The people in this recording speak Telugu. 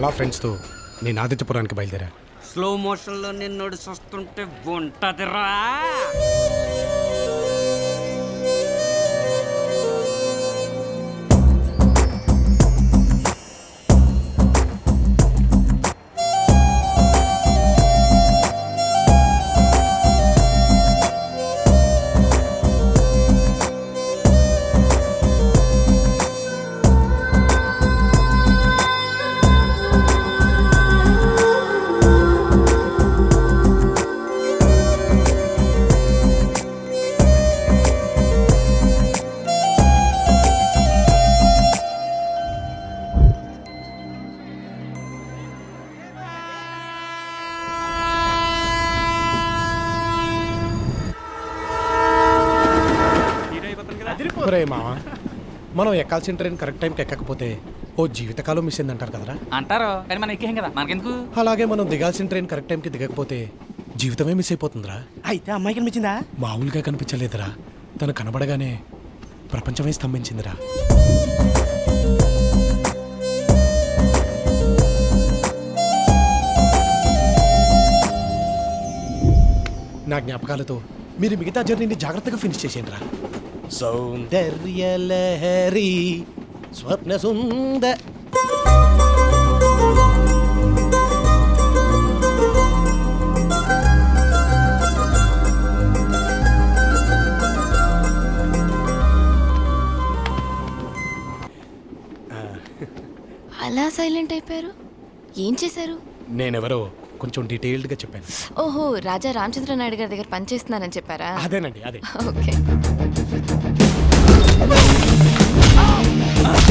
చాలా ఫ్రెండ్స్తో నేను ఆదిత్యపురానికి బయలుదేరా స్లో మోషన్లో నేను నడిచి వస్తుంటే ఉంటదిరా ఒరే మామ మనం ఎక్కాల్సిన ట్రైన్ కరెక్ట్ టైంకి ఎక్కకపోతే ఓ జీవితకాలం మిస్ అయిందంటారు కదరా అంటారు కానీ మనం ఎక్కేం కదా మనకెందుకు అలాగే మనం దిగాల్సిన ట్రైన్ కరెక్ట్ టైంకి దిగకపోతే జీవితమే మిస్ అయిపోతుందిరా అయితే అమ్మాయి కనిపించిందా మామూలుగా కనిపించలేదురా తను కనబడగానే ప్రపంచమే స్తంభించిందిరా నా జ్ఞాపకాలతో మీరు మిగతా జర్నీని జాగ్రత్తగా ఫినిష్ చేసేయండి రా సౌందర్య లహరి స్వప్న సుంద అలా సైలెంట్ అయిపోయారు ఏం చేశారు నేనెవరో కొంచెం డీటెయిల్డ్గా చెప్పాను ఓహో రాజా రామచంద్ర నాయుడు గారి దగ్గర పనిచేస్తున్నానని చెప్పారా అదేనండి అదే ఓకే